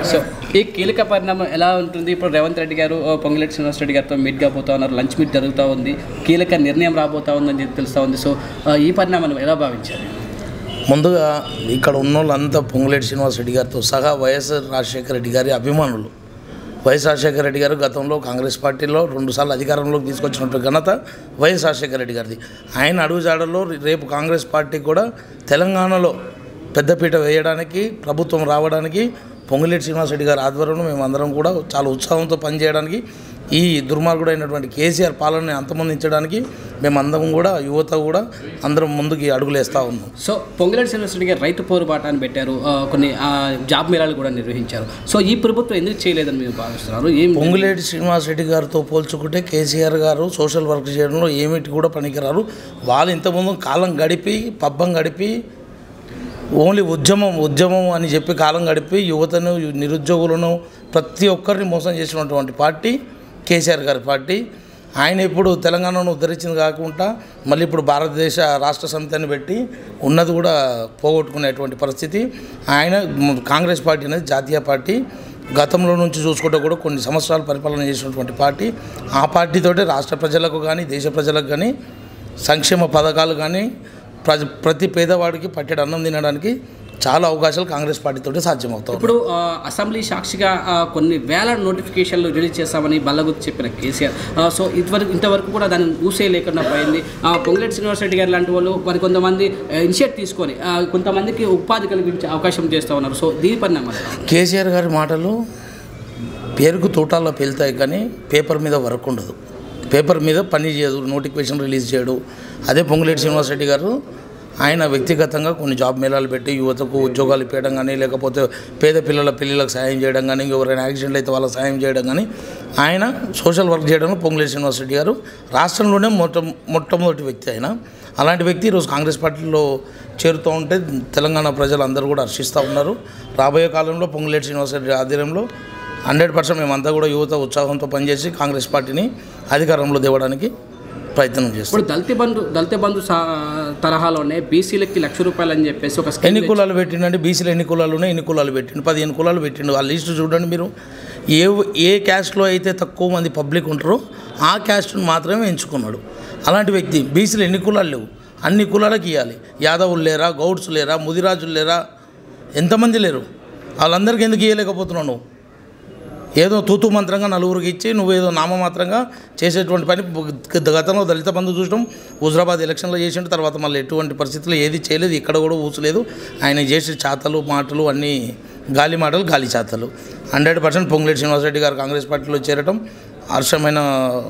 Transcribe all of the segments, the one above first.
So ఈ కీలక పరిణామం ఎలా ఉంటుంది ఇప్పుడు రేవంత్ రెడ్డి గారు ఆ, పొంగులేటి శ్రీనివాస్ రెడ్డి గారితో మీట్గా పోతా ఉన్నారు లంచ్ మీట్ జరుగుతూ ఉంది కీలక నిర్ణయం రాబోతా ఉందని చెప్పి తెలుస్తూ ఉంది సో ఆ, ఈ పరిణామాన్ని ఎలా భావించారు ముందుగా ఇక్కడ ఉన్న వాళ్ళంతా పొంగులేటి శ్రీనివాస్ రెడ్డి గారితో సహా వైఎస్ రాజశేఖర రెడ్డి గారి అభిమానులు వైఎస్ రాజశేఖర రెడ్డి గారు గతంలో కాంగ్రెస్ పార్టీలో రెండుసార్లు అధికారంలోకి తీసుకొచ్చినట్టు ఘనత వైఎస్ రాజశేఖర రెడ్డి గారిది ఆయన అడుగుజాడలో రేపు కాంగ్రెస్ పార్టీ కూడా తెలంగాణలో పెద్దపీట వేయడానికి ప్రభుత్వం రావడానికి పొంగులేటి శ్రీనివాస్ రెడ్డి గారి ఆధ్వర్యంలో మేమందరం కూడా చాలా ఉత్సాహంతో పనిచేయడానికి ఈ దుర్మార్గుడైనటువంటి కేసీఆర్ పాలనని అంతమొందించడానికి మేమందరం కూడా యువత కూడా అందరం ముందుకి అడుగులేస్తూ ఉన్నాం సో పొంగులేటి శ్రీనివాస్ రెడ్డి గారు రైతు పోరుబాట అని పెట్టారు ఆ, కొన్ని ఆ, జాబ్ మేళాలు కూడా నిర్వహించారు సో ఈ ప్రభుత్వం ఎందుకు చేయలేదని మీరు భావిస్తున్నారు ఏం పొంగులేటి శ్రీనివాస్ రెడ్డి గారితో పోల్చుకుంటే కేసీఆర్ గారు సోషల్ వర్క్ చేయడంలో ఏమిటి కూడా పనికిరారు వాళ్ళు ఇంతకుముందు కాలం గడిపి పబ్బం గడిపి ఓన్లీ ఉద్యమం ఉద్యమం అని చెప్పి కాలం గడిపి యువతను నిరుద్యోగులను ప్రతి ఒక్కరిని మోసం చేసినటువంటి పార్టీ కేసీఆర్ గారి పార్టీ ఆయన ఇప్పుడు తెలంగాణను ఉద్ధరించింది కాకుండా మళ్ళీ ఇప్పుడు భారతదేశ రాష్ట్ర సమితిని పెట్టి ఉన్నది కూడా పోగొట్టుకునేటువంటి పరిస్థితి ఆయన మ్, కాంగ్రెస్ పార్టీ అనేది జాతీయ పార్టీ గతంలో నుంచి చూసుకుంటే కూడా కొన్ని సంవత్సరాలు పరిపాలన చేసినటువంటి పార్టీ ఆ పార్టీతోటే రాష్ట్ర ప్రజలకు కానీ దేశ ప్రజలకు కానీ సంక్షేమ పథకాలు కానీ ప్రజ ప్రతి పేదవాడికి పట్టెడు అన్నం తినడానికి చాలా అవకాశాలు కాంగ్రెస్ పార్టీతోటే సాధ్యమవుతాయి ఇప్పుడు ఆ, అసెంబ్లీ సాక్షిగా ఆ, కొన్ని వేల నోటిఫికేషన్లు రిలీజ్ చేస్తామని బల్లగుర్తి చెప్పిన కేసీఆర్ ఆ, సో ఇంతవరకు ఇంతవరకు కూడా దాన్ని ఊసే లేకుండా పోయింది ఆ, పొంగులేటి శ్రీనివాస్ రెడ్డి గారు లాంటి వాళ్ళు మరి కొంతమంది ఇనిషియేట్ తీసుకొని ఆ, కొంతమందికి ఉపాధి కలిగించే అవకాశం చేస్తూ ఉన్నారు సో దీని పరిణామాలు ఎలా? కేసీఆర్ గారి మాటలు పేరుకు తోటాల్లో పేలుతాయి కానీ పేపర్ మీద వర్క్ ఉండదు పేపర్ మీద పని చేయదు నోటిఫికేషన్ రిలీజ్ చేయడు అదే పొంగులేటి శ్రీనివాస్ రెడ్డి గారు ఆయన వ్యక్తిగతంగా కొన్ని జాబ్ మేళాలు పెట్టి యువతకు ఉద్యోగాలు ఇప్పించడం కానీ లేకపోతే పేద పిల్లల పిల్లలకు సాయం చేయడం కానీ ఎవరైనా యాక్సిడెంట్లు అయితే వాళ్ళకి సాయం చేయడం కానీ ఆయన సోషల్ వర్క్ చేయడంలో పొంగులేటి శ్రీనివాస్ రెడ్డి గారు రాష్ట్రంలోనే మొట్ట మొట్టమొదటి వ్యక్తి ఆయన అలాంటి వ్యక్తి ఈరోజు కాంగ్రెస్ పార్టీలో చేరుతూ ఉంటే తెలంగాణ ప్రజలందరూ కూడా హర్షిస్తూ ఉన్నారు రాబోయే కాలంలో పొంగులేటి శ్రీనివాస్ రెడ్డి ఆధ్వర్యంలో హండ్రెడ్ పర్సెంట్ మేమంతా కూడా యువత ఉత్సాహంతో పనిచేసి కాంగ్రెస్ పార్టీని అధికారంలో తేవడానికి ప్రయత్నం చేస్తాం ఇప్పుడు దళిత బంధు దళిత బంధు సా తరహాలోనే బీసీలకి లక్ష రూపాయలు అని చెప్పేసి ఒక స్కీమ్ ఎన్ని కులాలు పెట్టిండంటే బీసీలు ఎన్ని కులాలు ఉన్నాయి ఎన్ని కులాలు పెట్టిండు పదిహేను కులాలు పెట్టిండు ఆ లిస్ట్ చూడండి మీరు ఏ ఏ క్యాస్ట్లో అయితే తక్కువ మంది పబ్లిక్ ఉంటారో ఆ క్యాస్ట్ను మాత్రమే ఎంచుకున్నాడు అలాంటి వ్యక్తి బీసీలు ఎన్ని కులాలు లేవు అన్ని కులాలకు ఇవ్వాలి యాదవులు లేరా గౌడ్స్ లేరా ముదిరాజులు లేరా ఎంతమంది లేరు వాళ్ళందరికీ ఎందుకు ఇవ్వలేకపోతున్నావు నువ్వు ఏదో తూతు మంత్రంగా నలుగురికి ఇచ్చి నువ్వేదో నామమాత్రంగా చేసేటువంటి పని గతంలో దళిత బంధు చూడటం హుజరాబాద్ ఎలక్షన్లో చేసిండు తర్వాత మళ్ళీ ఎటువంటి పరిస్థితుల్లో ఏది చేయలేదు ఇక్కడ కూడా ఊసలేదు ఆయన చేసే చాతలు మాటలు అన్నీ గాలి మాటలు గాలి చాతలు హండ్రెడ్ పర్సెంట్ పొంగులేటి శ్రీనివాసరెడ్డి గారు కాంగ్రెస్ పార్టీలో చేరటం హర్షమైన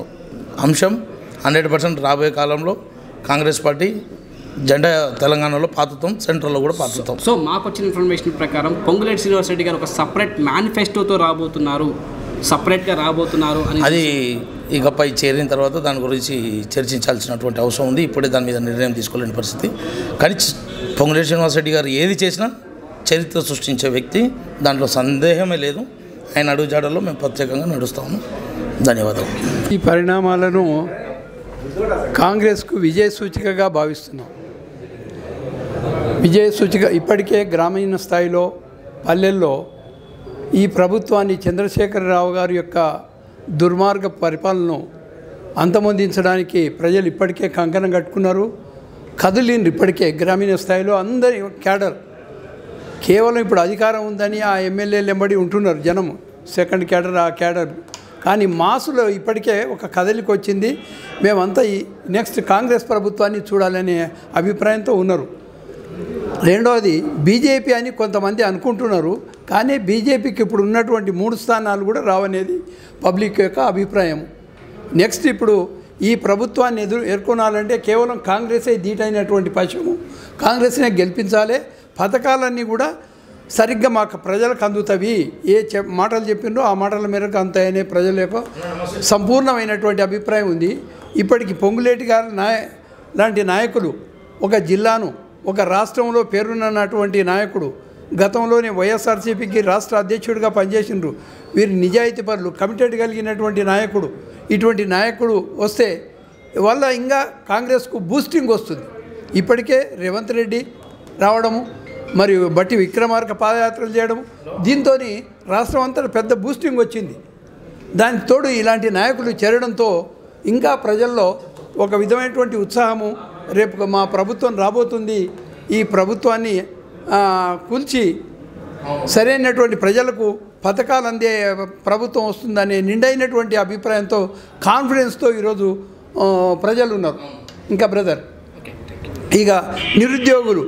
అంశం హండ్రెడ్ పర్సెంట్ రాబోయే కాలంలో కాంగ్రెస్ పార్టీ జెండా తెలంగాణలో పాతుతాం సెంట్రల్లో కూడా పాతుతాం సో మాకు వచ్చిన ఇన్ఫర్మేషన్ ప్రకారం పొంగులేటి శ్రీనివాస్ రెడ్డి గారు ఒక సపరేట్ మేనిఫెస్టోతో రాబోతున్నారు సపరేట్గా రాబోతున్నారు అని అది ఇకపై చేరిన తర్వాత దాని గురించి చర్చించాల్సినటువంటి అవసరం ఉంది ఇప్పుడే దాని మీద నిర్ణయం తీసుకోలేని పరిస్థితి కానీ చ- పొంగులేటి శ్రీనివాసరెడ్డి గారు ఏది చేసినా చరిత్ర సృష్టించే వ్యక్తి దాంట్లో సందేహమే లేదు ఆయన అడుగుజాడల్లో మేము ప్రత్యేకంగా నడుస్తాము ధన్యవాదాలు ఈ పరిణామాలను కాంగ్రెస్కు విజయ సూచికగా భావిస్తున్నాం విజయ సూచిక ఇప్పటికే గ్రామీణ స్థాయిలో పల్లెల్లో ఈ ప్రభుత్వాన్ని చంద్రశేఖరరావు గారి యొక్క దుర్మార్గ పరిపాలనను అంతమొందించడానికి ప్రజలు ఇప్పటికే కంకణం కట్టుకున్నారు కదిలిండ్రు ఇప్పటికే గ్రామీణ స్థాయిలో అందరి క్యాడర్ కేవలం ఇప్పుడు అధికారం ఉందని ఆ ఎమ్మెల్యేలు ఎంబడి ఉంటున్నారు జనం సెకండ్ క్యాడర్ ఆ క్యాడర్ కానీ మాసులో ఇప్పటికే ఒక కదలిక వచ్చింది మేమంతా ఈ నెక్స్ట్ కాంగ్రెస్ ప్రభుత్వాన్ని చూడాలనే అభిప్రాయంతో ఉన్నారు రెండవది బీజేపీ అని కొంతమంది అనుకుంటున్నారు కానీ బీజేపీకి ఇప్పుడు ఉన్నటువంటి మూడు స్థానాలు కూడా రావనేది పబ్లిక్ యొక్క అభిప్రాయం నెక్స్ట్ ఇప్పుడు ఈ ప్రభుత్వాన్ని ఎదురు ఎదుర్కొనాలంటే కేవలం కాంగ్రెసే ధీటైనటువంటి పక్షము కాంగ్రెస్నే గెలిపించాలి పథకాలన్నీ కూడా సరిగ్గా మాకు ప్రజలకు అందుతవి ఏ చె మాటలు చెప్పిండ్రో ఆ మాటల మేరకు అందుతాయనే ప్రజల యొక్క సంపూర్ణమైనటువంటి అభిప్రాయం ఉంది ఇప్పటికి పొంగులేటి గారు నాయ లాంటి నాయకులు ఒక జిల్లాను ఒక రాష్ట్రంలో పేరున్నటువంటి నాయకుడు గతంలోనే వైఎస్ఆర్సీపీకి రాష్ట్ర అధ్యక్షుడిగా పనిచేసిండ్రు వీరు నిజాయితీ పరులు కమిటెడ్ కలిగినటువంటి నాయకుడు ఇటువంటి నాయకుడు వస్తే వల్ల ఇంకా కాంగ్రెస్కు బూస్టింగ్ వస్తుంది ఇప్పటికే రేవంత్ రెడ్డి రావడము మరియు బట్టి విక్రమార్క పాదయాత్రలు చేయడం దీంతో రాష్ట్రం అంతా పెద్ద బూస్టింగ్ వచ్చింది దానికి తోడు ఇలాంటి నాయకులు చేరడంతో ఇంకా ప్రజల్లో ఒక విధమైనటువంటి ఉత్సాహము రేపు మా ప్రభుత్వం రాబోతుంది ఈ ప్రభుత్వాన్ని ఆ, కూల్చి సరైనటువంటి ప్రజలకు పథకాలు అందే ప్రభుత్వం వస్తుందనే నిండైనటువంటి అభిప్రాయంతో కాన్ఫిడెన్స్తో ఈరోజు ఆ, ప్రజలు ఉన్నారు ఇంకా బ్రదర్ ఇక నిరుద్యోగులు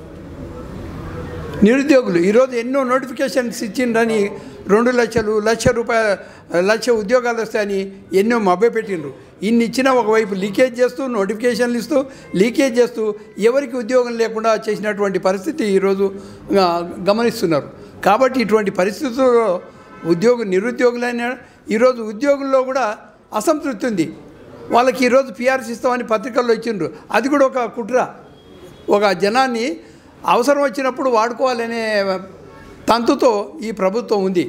నిరుద్యోగులు ఈరోజు ఎన్నో నోటిఫికేషన్స్ ఇచ్చిండ్రని రెండు లక్షలు లక్ష రూపాయల లక్ష ఉద్యోగాలు వస్తాయని ఎన్నో మభ్యపెట్టిండ్రు ఇన్ని ఇచ్చినా ఒకవైపు లీకేజ్ చేస్తూ నోటిఫికేషన్లు ఇస్తూ లీకేజ్ చేస్తూ ఎవరికి ఉద్యోగం లేకుండా చేసినటువంటి పరిస్థితి ఈరోజు ఆ, గమనిస్తున్నారు కాబట్టి ఇటువంటి పరిస్థితుల్లో ఉద్యోగ నిరుద్యోగులైన ఈరోజు ఉద్యోగుల్లో కూడా అసంతృప్తి ఉంది వాళ్ళకి ఈరోజు పిఆర్సీ ఇస్తామని పత్రికల్లో ఇచ్చిండ్రు అది కూడా ఒక కుట్ర ఒక జనాన్ని అవసరం వచ్చినప్పుడు వాడుకోవాలనే తంతుతో ఈ ప్రభుత్వం ఉంది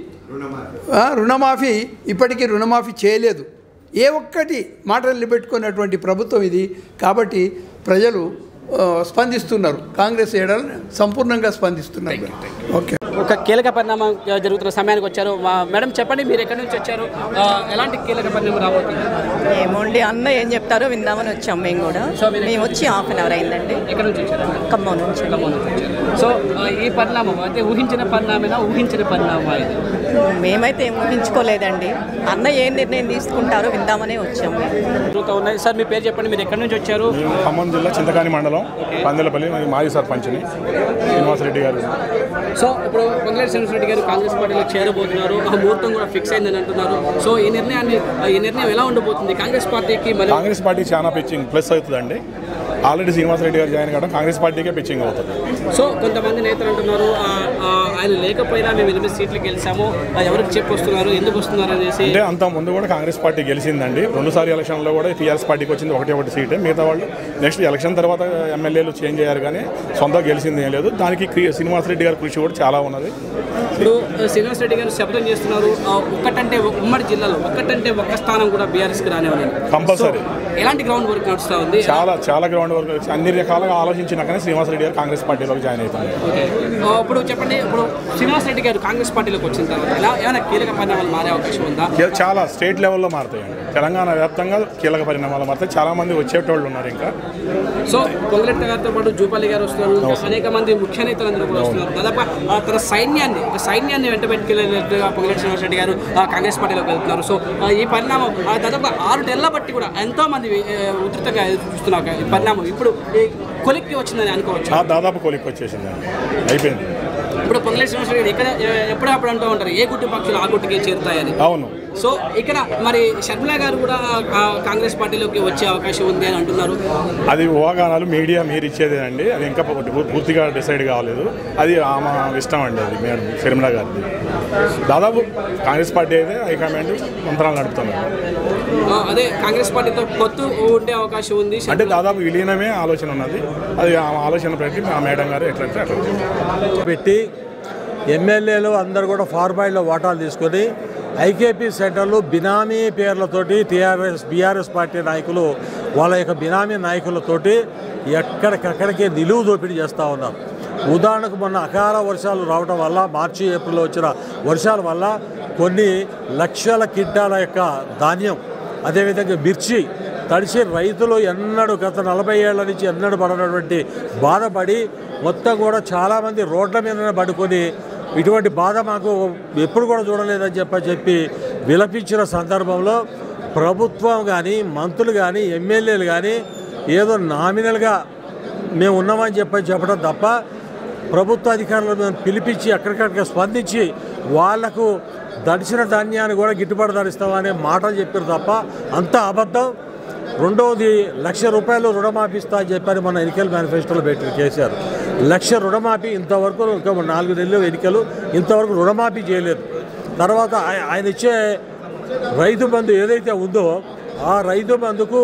ఆ, రుణమాఫీ ఇప్పటికీ రుణమాఫీ చేయలేదు ఏ ఒక్కటి మాటలు నిలబెట్టుకున్నటువంటి ప్రభుత్వం ఇది కాబట్టి ప్రజలు ఆ, స్పందిస్తున్నారు కాంగ్రెస్ ఏడాలు సంపూర్ణంగా స్పందిస్తున్నారు ఓకే ఒక కీలక పరిణామం ఆ, జరుగుతున్న సమయానికి వచ్చారు మా- మేడం చెప్పండి మీరు ఎక్కడి నుంచి వచ్చారు ఆ, ఎలాంటి కీలక పరిణామం రాబోతుంది ఏమోండి అన్న ఏం చెప్తారో విందామని వచ్చాం మేము కూడా సో మీరు మేము వచ్చి హాఫ్ అన్ అవర్ అయిందండి ఎక్కడి నుంచి వచ్చారు ఖమ్మం నుంచి ఖమ్మం నుంచి వచ్చారు సో ఆ, ఈ పరిణామం అంటే ఊహించిన పరిణామేనా ఊహించిన పరిణామం ఇది మేమైతే ఏం ఊహించుకోలేదండి అన్న ఏం నిర్ణయం తీసుకుంటారో విందామనే వచ్చాం మేము జరుగుతూ ఉన్నాయి సార్ మీ పేరు చెప్పండి మీరు ఎక్కడి నుంచి వచ్చారు మేము ఖమ్మం జిల్లా చింతకాని మండలం పందెలపల్లి మరి మాజీ సర్పంచ్ని శ్రీనివాసరెడ్డి గారు సో ఇప్పుడు పొంగులేటి శ్రీనివాసరెడ్డి గారు కాంగ్రెస్ పార్టీలో చేరబోతున్నారు ఆ ముహూర్తం కూడా ఫిక్స్ అయిందని అంటున్నారు సో ఈ నిర్ణయాన్ని ఈ నిర్ణయం ఎలా ఉండబోతుంది కాంగ్రెస్ పార్టీకి మరి కాంగ్రెస్ పార్టీ చాలా పిచ్చింగ్ ప్లస్ అవుతుందండి ఆల్రెడీ శ్రీనివాసరెడ్డి గారు జాయిన్ కావడం కాంగ్రెస్ పార్టీకే పిచ్చింగ్ అవుతుంది సో కొంతమంది నేతలు అంటున్నారు ఆ, ఆ, ఆయన లేకపోయినా మేము ఎనిమిది సీట్లు గెలిచాము ఆ, ఎవరికి చెప్పి వస్తున్నారు ఎందుకు వస్తున్నారు అనేసి అంటే అంత ముందు కూడా కాంగ్రెస్ పార్టీ గెలిచిందండి రెండుసారి ఎలక్షన్లో కూడా టీఆర్ఎస్ పార్టీకి వచ్చింది ఒకటి ఒకటి సీటే మిగతా వాళ్ళు నెక్స్ట్ ఎలక్షన్ తర్వాత ఎమ్మెల్యేలు చేంజ్ అయ్యారు కానీ సొంతంగా గెలిచింది ఏం లేదు దానికి క్రి- శ్రీనివాసరెడ్డి గారి కృషి కూడా చాలా ఉన్నది ఇప్పుడు ఆ, శ్రీనివాస్ రెడ్డి గారు శబ్దం చేస్తున్నారు ఆ, ఒక్కటంటే ఒ- ఉమ్మడి జిల్లాలో ఒక్కటంటే ఒక్క స్థానం కూడా బీఆర్ఎస్కి రానివ్వలేదు Compulsory. సో, ఎలాంటి గ్రౌండ్ వర్క్ నడుస్తూ ఉంది చాలా చాలా గ్రౌండ్ వర్క్ వచ్చి అన్ని రకాలుగా ఆలోచించినాకనే శ్రీనివాసరెడ్డి గారు కాంగ్రెస్ పార్టీలోకి జాయిన్ అవుతుంది ఓకే. ఆ, ఇప్పుడు చెప్పండి ఇప్పుడు శ్రీనివాస్ రెడ్డి గారు కాంగ్రెస్ పార్టీలోకి వచ్చిన తర్వాత ఎలా ఏమైనా కీలక పరిణామాలు మారే అవకాశం ఉందా ఇది చాలా స్టేట్ లెవెల్లో మారుతాయండి తెలంగాణ వ్యాప్తంగా కీలక పరిణామాలు మారుతాయి చాలా మంది వచ్చేటోళ్ళు ఉన్నారు ఇంకా సో పొంగులెట్ట గారితో పాటు జూపల్లి గారు వస్తున్నారు ఇంకా అనేక మంది ముఖ్య నేతలందరూ కూడా వస్తున్నారు దాదాపు ఆ, తన సైన్యాన్ని ఒక సైన్యాన్ని వెంట పెట్టుకెళ్ళినట్టుగా పొంగులెట్టి శ్రీనివాస్ రెడ్డి గారు ఆ, కాంగ్రెస్ పార్టీలోకి వెళ్తున్నారు సో ఆ, ఈ పరిణామం ఆ, దాదాపు ఆరు నెలల బట్టి కూడా ఎంతో మంది ఆ, ఉధృతంగా ఎదురు చూస్తున్నారు ఈ పరిణామం ఇప్పుడు ఈ కొలిక్కి వచ్చిందని అనుకోవచ్చు ఆ దాదాపు కొలిక్కి వచ్చేసిందండి అయిపోయింది ఇప్పుడు పొంగులెట్టి శ్రీనివాస్ రెడ్డి గారు ఇక్కడ ఎ- ఎప్పుడప్పుడు అంటూ ఉంటారు ఏ గుట్టు పక్షులు ఆ గుట్టుకే చేరుతాయని అవును సో ఇక్కడ మరి షర్మిల గారు కూడా ఆ, కాంగ్రెస్ పార్టీలోకి వచ్చే అవకాశం ఉంది అని అంటున్నారు అది ఊహాగానాలు మీడియా మీరు ఇచ్చేదేనండి అది ఇంకా పూ- పూర్తిగా డిసైడ్ కాలేదు అది ఆమె ఇష్టం అండి అది మేడం షర్మిల గారిది దాదాపు కాంగ్రెస్ పార్టీ అయితే హైకమాండ్ మంత్రాలు నడుపుతున్నారు ఆ, అదే కాంగ్రెస్ పార్టీతో పొత్తు ఉండే అవకాశం ఉంది అంటే దాదాపు విలీనమే ఆలోచన ఉన్నది అది ఆ ఆలోచన ప్రతి మా మేడం గారు ఎట్లంటే అట్లా పెట్టి ఎమ్మెల్యేలు అందరు కూడా ఫార్మాయిడ్లో వాటాలు తీసుకొని ఐకేపీ సెంటర్లు బినామీ పేర్లతోటి టీఆర్ఎస్ బీఆర్ఎస్ పార్టీ నాయకులు వాళ్ళ యొక్క బినామీ నాయకులతోటి ఎక్కడికక్కడికి నిలువు దోపిడీ చేస్తూ ఉన్నారు ఉదాహరణకు మొన్న అకాల వర్షాలు రావడం వల్ల మార్చి ఏప్రిల్లో వచ్చిన వర్షాల వల్ల కొన్ని లక్షల కింటాల యొక్క ధాన్యం అదేవిధంగా మిర్చి తడిసి రైతులు ఎన్నడూ గత నలభై ఏళ్ల నుంచి ఎన్నడూ పడినటువంటి బాధపడి మొత్తం కూడా చాలామంది రోడ్ల మీదనే పడుకొని ఇటువంటి బాధ మాకు ఎప్పుడు కూడా చూడలేదని చెప్పని చెప్పి విలపించిన సందర్భంలో ప్రభుత్వం కానీ మంత్రులు కానీ ఎమ్మెల్యేలు కానీ ఏదో నామినల్గా మేము ఉన్నామని చెప్పని చెప్పడం తప్ప ప్రభుత్వ అధికారులను మేము పిలిపించి ఎక్కడికక్కడ స్పందించి వాళ్లకు దడిచిన ధాన్యాన్ని కూడా గిట్టుబాటు ధరిస్తామనే మాటలు చెప్పారు తప్ప అంత అబద్ధం రెండవది లక్ష రూపాయలు రుణమాఫీ ఇస్తా అని చెప్పని మన ఎన్నికల మేనిఫెస్టోలో పెట్టారు కేసీఆర్ లక్ష రుణమాఫీ ఇంతవరకు ఇంకా నాలుగు నెలలు ఎన్నికలు ఇంతవరకు రుణమాఫీ చేయలేదు తర్వాత ఆయ- ఆయన ఇచ్చే రైతు బంధు ఏదైతే ఉందో ఆ రైతు బంధుకు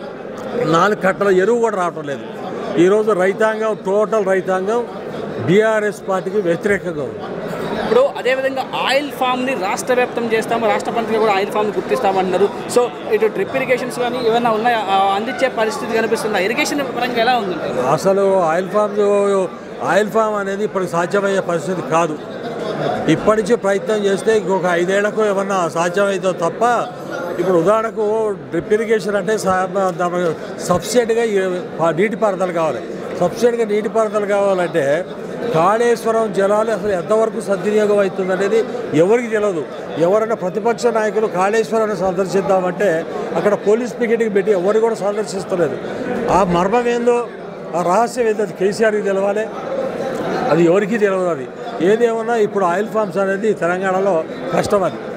నాలుగు కట్టల ఎరువు కూడా రావటం లేదు ఈరోజు రైతాంగం టోటల్ రైతాంగం బీఆర్ఎస్ పార్టీకి వ్యతిరేకంగా ఉంది ఇప్పుడు అదేవిధంగా ఆయిల్ ఫామ్ ని రాష్ట్ర వ్యాప్తం చేస్తాము రాష్ట్ర పంటగా కూడా ఆయిల్ ఫామ్ గుర్తిస్తామన్నారు సో ఇటు డ్రిప్ ఇరిగేషన్స్ కానీ ఏమైనా ఉన్నాయా ఆ, అందించే పరిస్థితి కనిపిస్తుందా ఇరిగేషన్ పరంగా ఎలా ఉంది అసలు ఆయిల్ ఫామ్ ఆయిల్ ఫామ్ అనేది ఇప్పుడు సాధ్యమయ్యే పరిస్థితి కాదు ఇప్పటి నుంచి ప్రయత్నం చేస్తే ఇంకొక ఐదేళ్లకు ఏమన్నా సాధ్యమైతే తప్ప ఇప్పుడు ఉదాహరణకు డ్రిప్ ఇరిగేషన్ అంటే సా- దానికి సబ్సిడీగా ఈ- పా- నీటిపారుదల కావాలి సబ్సిడీగా నీటిపారుదల కావాలంటే కాళేశ్వరం జలాలు అసలు ఎంతవరకు సద్వినియోగం అవుతుంది అనేది ఎవరికి తెలియదు ఎవరైనా ప్రతిపక్ష నాయకులు కాళేశ్వరాన్ని సందర్శిద్దామంటే అక్కడ పోలీస్ పికెటింగ్ పెట్టి ఎవరు కూడా సందర్శిస్తలేదు ఆ మర్మం ఏందో ఆ రహస్యం ఏందో అది కేసీఆర్కి తెలవాలి అది ఎవరికీ తెలియదు అది ఏదేమన్నా ఇప్పుడు ఆయిల్ ఫామ్స్ అనేది తెలంగాణలో కష్టం అది